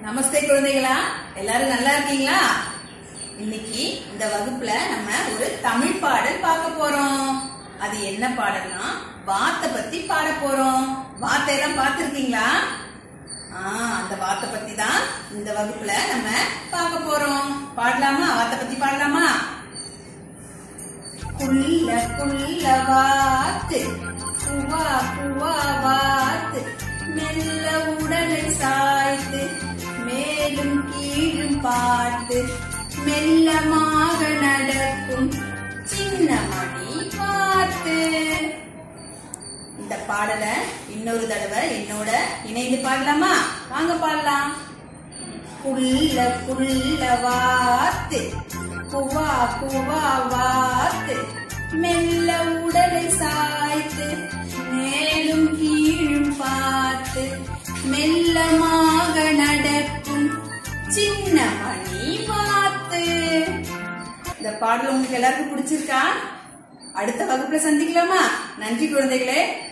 நமஸ்தே குழந்தைகளா எல்லாரும் நல்லா இருக்கீங்களா இன்னைக்கு இந்த வகுப்புல நம்ம ஒரு தமிழ் பாடல் பார்க்க போறோம் அது என்ன பாடல்னா வாத்தை பத்தி பாட போறோம் வாத்தை எல்லாம் பார்த்திருக்கீங்களா ஆ அந்த வாத்தை பத்தி தான் இந்த வகுப்புல நம்ம பார்க்க போறோம் பாடலாமா வாத்தை பத்தி பாடலாமா குள்ள குள்ள வாத்து குவா குவா வாத்து மெல்ல உடலை சாய்த்து மேலும் கீழும் பார்த்து மெல்லமாக நடக்கும் சின்ன மணி பார்த்து இந்த பாடலை இன்னொரு தடவை என்னோட இணைந்து பாடலாமா வாங்க பாடலாம் குள்ள குள்ள வாத்து குவா குவா வாத்து மெல்ல உடலை சாய்த்து மேலும் கீழும் பார்த்து மெல்லமாக நடக்கும் சின்ன மணி பார்த்து இந்த பாடல் உங்களுக்கு எல்லாருக்கும் பிடிச்சிருக்கா அடுத்த வகுப்புல சந்திக்கலாமா நன்றி குழந்தைகளே